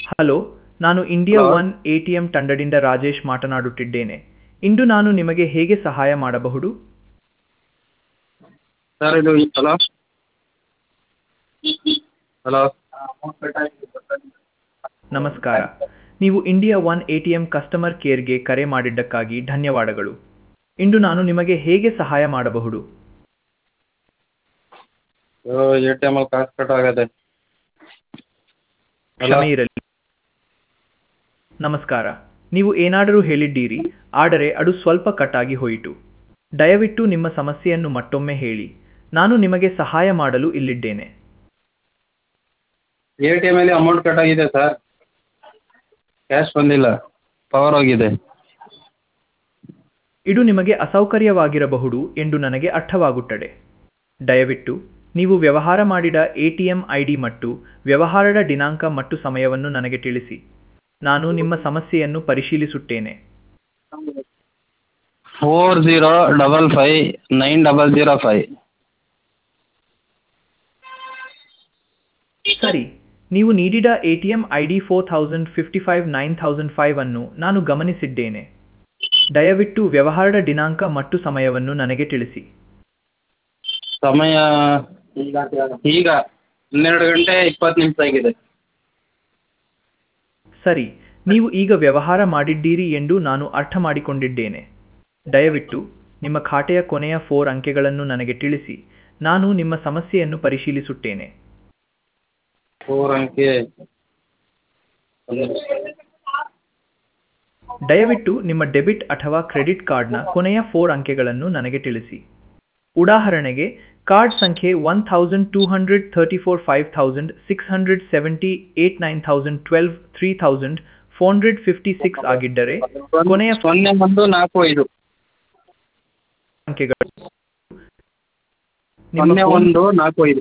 Hello ನಾನು India Hello. One A T M ತಂಡದಿಂದ ರಾಜೇಶ್ ಮಾತನಾಡುತ್ತಿದ್ದೇನೆ ಇಂದು ನಾನು ನಿಮಗೆ ಹೇಗೆ ಸಹಾಯ ಮಾಡಬಹುದು ಸರ್ ಇದು ಹಲೋ ಹಲೋ ನಮಸ್ಕಾರ ನೀವು India one A T M customer ಕೇರ್ಗೆ ಕರೆ ಮಾಡಿದ್ದಕ್ಕಾಗಿ ಧನ್ಯವಾದಗಳು ಇಂದು ನಾನು ನಿಮಗೆ ಹೇಗೆ ಸಹಾಯ ಮಾಡಬಹುದು ಎ ಟಿ ಎಮಲ್ಲಿ ಕಾಸು ಕಟ್ ಆಗದೆ ಹಲೋ ಕ್ಷಮೆ ಇರಲಿ ನಮಸ್ಕಾರ ನೀವು ಏನಾದರೂ ಹೇಳಿದ್ದೀರಿ ಆದರೆ ಅದು ಸ್ವಲ್ಪ ಕಟ್ಟಾಗಿ ಹೋಯಿತು ದಯವಿಟ್ಟು ನಿಮ್ಮ ಸಮಸ್ಯೆಯನ್ನು ಮತ್ತೊಮ್ಮೆ ಹೇಳಿ ನಾನು ನಿಮಗೆ ಸಹಾಯ ಮಾಡಲು ಇಲ್ಲಿದ್ದೇನೆ ಎ ಟಿ ಎಮಲ್ಲಿ ಅಮೌಂಟ್ ಕಟ್ ಆಗಿದೆ ಸರ್ ಕ್ಯಾಶ್ ಬಂದಿಲ್ಲ ಪವರ್ ಹೋಗಿದೆ ಇದು ನಿಮಗೆ ಅಸೌಕರ್ಯವಾಗಿರಬಹುದು ಎಂದು ನನಗೆ ಅರ್ಥವಾಗುತ್ತದೆ ದಯವಿಟ್ಟು ನೀವು ವ್ಯವಹಾರ ಮಾಡಿದ ಎಟಿಎಂ ಐಡಿ ಮತ್ತು ವ್ಯವಹಾರದ ದಿನಾಂಕ ಮತ್ತು ಸಮಯವನ್ನು ನನಗೆ ತಿಳಿಸಿ ನಾನು ನಿಮ್ಮ ಸಮಸ್ಯೆಯನ್ನು ಪರಿಶೀಲಿಸುತ್ತೇನೆ four zero double five nine double zero five ಸರಿ ನೀವು ನೀಡಿದ ATM ID four thousand fifty five nine thousand five ಅನ್ನು ನಾನು ಗಮನಿಸಿದ್ದೇನೆ ದಯವಿಟ್ಟು ವ್ಯವಹಾರದ ದಿನಾಂಕ ಮತ್ತು ಸಮಯವನ್ನು ನನಗೆ ತಿಳಿಸಿ ಸಮಯ ಈಗ ಹನ್ನೆರಡು ಗಂಟೆ ಇಪ್ಪತ್ತು ನಿಮಿಷ ಆಗಿದೆ ಸರಿ ನೀವು ಈಗ ವ್ಯವಹಾರ ಮಾಡಿದ್ದೀರಿ ಎಂದು ನಾನು ಅರ್ಥ ಮಾಡಿಕೊಂಡಿದ್ದೇನೆ ದಯವಿಟ್ಟು ನಿಮ್ಮ ಖಾತೆಯ ಕೊನೆಯ ಫೋರ್ ಅಂಕೆಗಳನ್ನು ನನಗೆ ತಿಳಿಸಿ ನಾನು ನಿಮ್ಮ ಸಮಸ್ಯೆಯನ್ನು ಪರಿಶೀಲಿಸುತ್ತೇನೆ ಫೋರ್ ಅಂಕೆ ದಯವಿಟ್ಟು ನಿಮ್ಮ ಡೆಬಿಟ್ ಅಥವಾ ಕ್ರೆಡಿಟ್ ಕಾರ್ಡ್ನ ಕೊನೆಯ ಫೋರ್ ಅಂಕೆಗಳನ್ನು ನನಗೆ ತಿಳಿಸಿ ಉದಾಹರಣೆಗೆ ಕಾರ್ಡ್ ಸಂಖ್ಯೆ one thousand two hundred thirty four five thousand six hundred seventy eight nine thousand twelve three thousand four hundred fifty six ಆಗಿದ್ದರೆ ಕೊನೆಯ ಸೊನ್ನೆ ಒಂದು ನಾಲ್ಕು ಐದು ಅಂಕೆಗಳು ನಿಮ್ಮ ಸೊನ್ನೆ ಫೋನ್ ಒಂದು ನಾಲ್ಕು ಐದು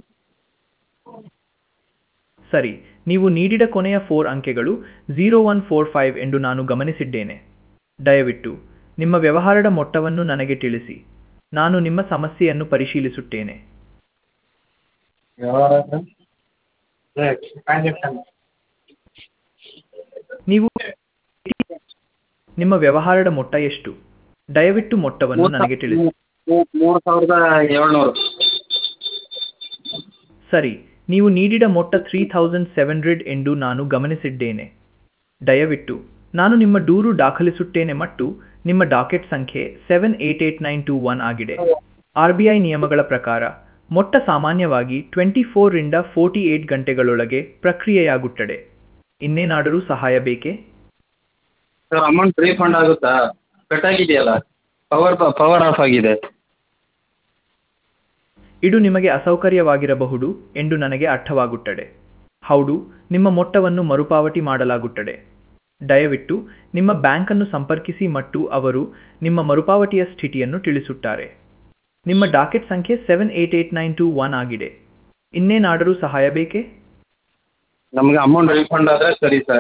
ಸರಿ ನೀವು ನೀಡಿದ ಕೊನೆಯ ಫೋರ್ ಅಂಕೆಗಳು ಝೀರೋ ಒನ್ ಫೋರ್ ಫೈವ್ ಎಂದು ನಾನು ಗಮನಿಸಿದ್ದೇನೆ ದಯವಿಟ್ಟು ನಿಮ್ಮ ವ್ಯವಹಾರದ ಮೊತ್ತವನ್ನು ನನಗೆ ತಿಳಿಸಿ ನಾನು ನಿಮ್ಮ ಸಮಸ್ಯೆಯನ್ನು ಪರಿಶೀಲಿಸುತ್ತೇನೆ ನೀವು ನಿಮ್ಮ ವ್ಯವಹಾರದ ಮೊತ್ತ ಎಷ್ಟು ದಯವಿಟ್ಟು ಮೊತ್ತವನ್ನು ನನಗೆ ತಿಳಿಸಿ ಮೂರು ಸಾವಿರದ ಏಳ್ನೂರು ಸರಿ ನೀವು ನೀಡಿದ ಮೊತ್ತ ತ್ರೀ ಥೌಸಂಡ್ ಸೆವೆನ್ ಹಂಡ್ರೆಡ್ ಎಂದು ನಾನು ಗಮನಿಸಿದ್ದೇನೆ ದಯವಿಟ್ಟು ನಾನು ನಿಮ್ಮ ದೂರು ದಾಖಲಿಸುತ್ತೇನೆ ಮತ್ತು ನಿಮ್ಮ ಡಾಕೆಟ್ ಸಂಖ್ಯೆ seven eight eight nine two one ಆಗಿದೆ ಆರ್ ಬಿ ಐ ನಿಯಮಗಳ ಪ್ರಕಾರ ಮೊತ್ತ ಸಾಮಾನ್ಯವಾಗಿ ಟ್ವೆಂಟಿ ಫೋರಿಂದ ಫೋರ್ಟಿ ಏಟ್ ಗಂಟೆಗಳೊಳಗೆ ಪ್ರಕ್ರಿಯೆಯಾಗುತ್ತದೆ ಇನ್ನೇನಾದರೂ ಸಹಾಯ ಬೇಕೇ ಸರ್ ಅಮೌಂಟ್ ರೀಫಂಡ್ ಆಗುತ್ತಾ ಕಟ್ ಆಗಿದೆಯಲ್ಲ ಪವರ್ ಪವರ್ ಆಫ್ ಆಗಿದೆ ಇದು ನಿಮಗೆ ಅಸೌಕರ್ಯವಾಗಿರಬಹುದು ಎಂದು ನನಗೆ ಅರ್ಥವಾಗುತ್ತದೆ ಹೌದು ನಿಮ್ಮ ಮೊತ್ತವನ್ನು ಮರುಪಾವತಿ ಮಾಡಲಾಗುತ್ತದೆ ದಯವಿಟ್ಟು ನಿಮ್ಮ ಬ್ಯಾಂಕನ್ನು ಸಂಪರ್ಕಿಸಿ ಮತ್ತು ಅವರು ನಿಮ್ಮ ಮರುಪಾವತಿಯ ಸ್ಥಿತಿಯನ್ನು ತಿಳಿಸುತ್ತಾರೆ ನಿಮ್ಮ ಡಾಕೆಟ್ ಸಂಖ್ಯೆ seven eight eight nine two one ಆಗಿದೆ ಇನ್ನೇನಾದರೂ ಸಹಾಯ ಬೇಕೇ ನಮಗೆ ಅಮೌಂಟ್ ರೀಫಂಡ್ ಆದರೆ ಸರಿ ಸರ್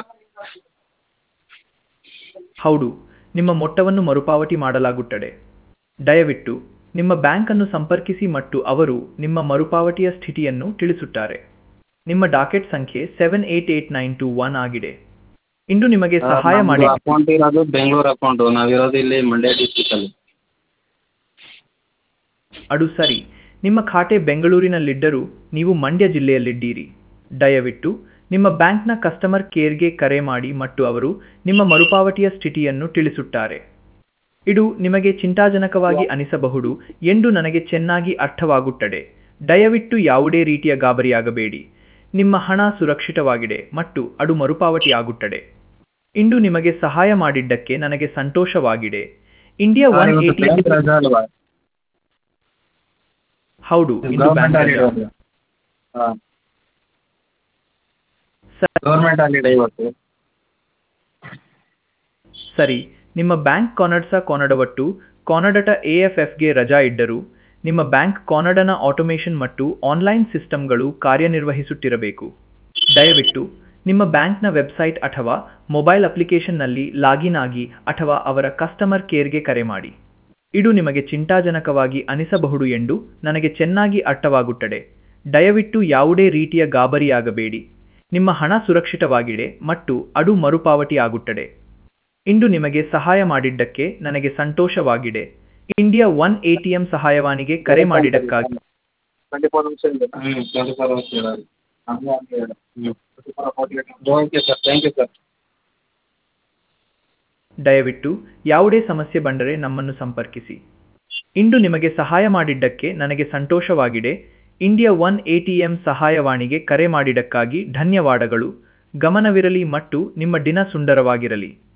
ಹೌದು ನಿಮ್ಮ ಮೊತ್ತವನ್ನು ಮರುಪಾವತಿ ಮಾಡಲಾಗುತ್ತದೆ ದಯವಿಟ್ಟು ನಿಮ್ಮ ಬ್ಯಾಂಕನ್ನು ಸಂಪರ್ಕಿಸಿ ಮತ್ತು ಅವರು ನಿಮ್ಮ ಮರುಪಾವತಿಯ ಸ್ಥಿತಿಯನ್ನು ತಿಳಿಸುತ್ತಾರೆ ನಿಮ್ಮ ಡಾಕೆಟ್ ಸಂಖ್ಯೆ seven eight eight nine two one ಆಗಿದೆ ಇಂದು ನಿಮಗೆ ಸಹಾಯ ಮಾಡಿ ಅಕೌಂಟ್ ಇರೋದು ಬೆಂಗಳೂರು ಅಕೌಂಟು ನಾವಿರೋದು ಇಲ್ಲಿ ಮಂಡ್ಯ ಡಿಸ್ಟಿಕಲ್ಲಿ ಅದು ಸರಿ ನಿಮ್ಮ ಖಾತೆ ಬೆಂಗಳೂರಿನಲ್ಲಿದ್ದರೂ ನೀವು ಮಂಡ್ಯ ಜಿಲ್ಲೆಯಲ್ಲಿದ್ದೀರಿ ದಯವಿಟ್ಟು ನಿಮ್ಮ ಬ್ಯಾಂಕ್ನ ಕಸ್ಟಮರ್ ಕೇರ್ಗೆ ಕರೆ ಮಾಡಿ ಮತ್ತು ಅವರು ನಿಮ್ಮ ಮರುಪಾವತಿಯ ಸ್ಥಿತಿಯನ್ನು ತಿಳಿಸುತ್ತಾರೆ ಇದು ನಿಮಗೆ ಚಿಂತಾಜನಕವಾಗಿ ಅನಿಸಬಹುದು ಎಂದು ನನಗೆ ಚೆನ್ನಾಗಿ ಅರ್ಥವಾಗುತ್ತದೆ ದಯವಿಟ್ಟು ಯಾವುದೇ ರೀತಿಯ ಗಾಬರಿಯಾಗಬೇಡಿ ನಿಮ್ಮ ಹಣ ಸುರಕ್ಷಿತವಾಗಿದೆ ಮತ್ತು ಅದು ಮರುಪಾವತಿಯಾಗುತ್ತದೆ ಇಂದು ನಿಮಗೆ ಸಹಾಯ ಮಾಡಿದ್ದಕ್ಕೆ ನನಗೆ ಸಂತೋಷವಾಗಿದೆ ಇಂಡಿಯಾ ಒನ್ ಎಟಿಎಂ ರಜಾ ಅಲ್ವಾ ಹೌದು ಇಂದು ಗೌರ್ಮೆಂಟ್ ಬ್ಯಾಂಕ್ ಹಾಲಿಡೇ ರಜಾ. ಹಾಂ ಸ- ಗೌರ್ಮೆಂಟ್ ಹಾಲಿಡೇ ಇವತ್ತು ಸರಿ ನಿಮ್ಮ ಬ್ಯಾಂಕ್ ಕಾನಡ್ಸ ಕಾನಡವಟ್ಟು ಕಾನಡಟ ಎಎಫ್ಎಫ್ಗೆ ರಜಾ ಇದ್ದರೂ ನಿಮ್ಮ ಬ್ಯಾಂಕ್ ಕಾನಡನ ಆಟೋಮೇಷನ್ ಮತ್ತು ಆನ್ಲೈನ್ ಸಿಸ್ಟಮ್ಗಳು ಕಾರ್ಯನಿರ್ವಹಿಸುತ್ತಿರಬೇಕು ದಯವಿಟ್ಟು ನಿಮ್ಮ ಬ್ಯಾಂಕ್ನ ವೆಬ್ಸೈಟ್ ಅಥವಾ ಮೊಬೈಲ್ ಅಪ್ಲಿಕೇಶನ್ನಲ್ಲಿ ಲಾಗಿನ್ ಆಗಿ ಅಥವಾ ಅವರ ಕಸ್ಟಮರ್ ಕೇರ್ಗೆ ಕರೆ ಮಾಡಿ ಇದು ನಿಮಗೆ ಚಿಂತಾಜನಕವಾಗಿ ಅನಿಸಬಹುದು ಎಂದು ನನಗೆ ಚೆನ್ನಾಗಿ ಅರ್ಥವಾಗುತ್ತದೆ ದಯವಿಟ್ಟು ಯಾವುದೇ ರೀತಿಯ ಗಾಬರಿಯಾಗಬೇಡಿ ನಿಮ್ಮ ಹಣ ಸುರಕ್ಷಿತವಾಗಿದೆ ಮತ್ತು ಅದು ಮರುಪಾವತಿ ಆಗುತ್ತದೆ ಇಂದು ನಿಮಗೆ ಸಹಾಯ ಮಾಡಿದ್ದಕ್ಕೆ ನನಗೆ ಸಂತೋಷವಾಗಿದೆ ಇಂಡಿಯಾ ಒನ್ ಎಟಿಎಂ ಸಹಾಯವಾಣಿಗೆ ಕರೆ ಮಾಡಿದ್ದಕ್ಕಾಗಿ ಟ್ವೆಂಟಿ ಫೋರ್ ಅವರ್ಸ್ ಇದೆ ಹ್ಞೂ ಟ್ವೆಂಟಿ ಫೋರ್ ಅವರ್ಸ್ ಇದೆ ಹ್ಞೂ okay sir thank you sir ದಯವಿಟ್ಟು ಯಾವುದೇ ಸಮಸ್ಯೆ ಬಂದರೆ ನಮ್ಮನ್ನು ಸಂಪರ್ಕಿಸಿ ಇಂದು ನಿಮಗೆ ಸಹಾಯ ಮಾಡಿದ್ದಕ್ಕೆ ನನಗೆ ಸಂತೋಷವಾಗಿದೆ ಇಂಡಿಯಾ ಒನ್ ಎಟಿಎಂ ಸಹಾಯವಾಣಿಗೆ ಕರೆ ಮಾಡಿದ್ದಕ್ಕಾಗಿ ಧನ್ಯವಾದಗಳು ಗಮನವಿರಲಿ ಮತ್ತು ನಿಮ್ಮ ದಿನ ಸುಂದರವಾಗಿರಲಿ